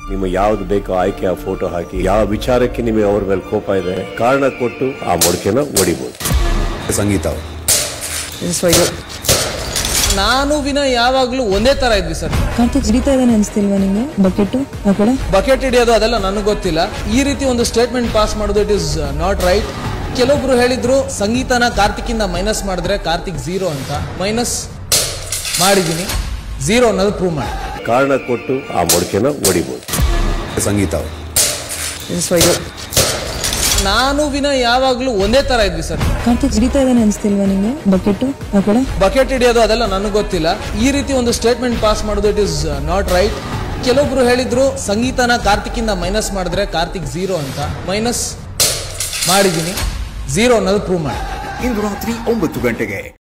ನಿಮಗೆ ಯಾವ್ದು ಬೇಕೋ ಆಯ್ಕೆ ಆ ಫೋಟೋ ಹಾಕಿ ಯಾವ ವಿಚಾರಕ್ಕೆ ನಿಮಗೆ ಅವ್ರ ಮೇಲೆ ಕೋಪ ಇದೆ ಕಾರಣ ಕೊಟ್ಟು ಆ ಮೊಡಕೆನ ಹೊಡಿಬಹುದು ಸಂಗೀತ ಅವರು This is for you. ನಾನು ವಿನಯ್ ಯಾವಾಗ್ಲೂ ಒಂದೇ ತರ ಇದ್ವಿ ಸರ್ ಕಾರ್ತಿಕ್ ಹಿಡಿತಾ ಇದ್ದಾನೆ ಅನ್ಸ್ತಿಲ್ವಾ ನಿಮ್ಗೆ ಬಕೆಟ್ ಆ ಕಡೆ ಬಕೆಟ್ ಹಿಡಿಯೋದು ಅದೆಲ್ಲ ನನಗೆ ಗೊತ್ತಿಲ್ಲ ಈ ರೀತಿ ಒಂದು ಸ್ಟೇಟ್ಮೆಂಟ್ ಪಾಸ್ ಮಾಡೋದು ಇಟ್ ಇಸ್ ನಾಟ್ ರೈಟ್ ಕೆಲವೊಬ್ರು ಹೇಳಿದ್ರು ಸಂಗೀತನ ಕಾರ್ತಿಕ್ಕಿಂದ ಮೈನಸ್ ಮಾಡಿದ್ರೆ ಕಾರ್ತಿಕ್ ಝೀರೋ ಅಂತ ಮೈನಸ್ ಮಾಡಿದ್ದೀನಿ ಝೀರೋ ಅನ್ನೋದು ಪ್ರೂವ್ ಮಾಡಿ ಕಾರಣ ಕೊಟ್ಟು ಆ ಮೊಡಕೆನ ಹೊಡಿಬಹುದು ಸಂಗೀತ ಅವರು This is for you. ನಾನು ವಿನಯ್ ಯಾವಾಗ್ಲೂ ಒಂದೇ ತರ ಇದ್ವಿ ಸರ್ ಕಾರ್ತಿಕ್ ಹಿಡಿತಾ ಇದ್ದಾನೆ ಅನ್ಸ್ತಿಲ್ವಾ ನಿಮ್ಗೆ ಬಕೆಟ್ ಆ ಕಡೆ ಬಕೆಟ್ ಹಿಡಿಯೋದು ಅದೆಲ್ಲ ನನಗೆ ಗೊತ್ತಿಲ್ಲ ಈ ರೀತಿ ಒಂದು ಸ್ಟೇಟ್ಮೆಂಟ್ ಪಾಸ್ ಮಾಡೋದು ಇಟ್ ಇಸ್ ನಾಟ್ ರೈಟ್ ಕೆಲವೊಬ್ರು ಹೇಳಿದ್ರು ಸಂಗೀತನ ಕಾರ್ತಿಕ್ಕಿಂದ ಮೈನಸ್ ಮಾಡಿದ್ರೆ ಕಾರ್ತಿಕ್ ಝೀರೋ ಅಂತ ಮೈನಸ್ ಮಾಡಿದ್ದೀನಿ ಝೀರೋ ಅನ್ನೋದು ಪ್ರೂವ್ ಮಾಡಿ ಇಂದು ರಾತ್ರಿ ಒಂಬತ್ತು ಗಂಟೆಗೆ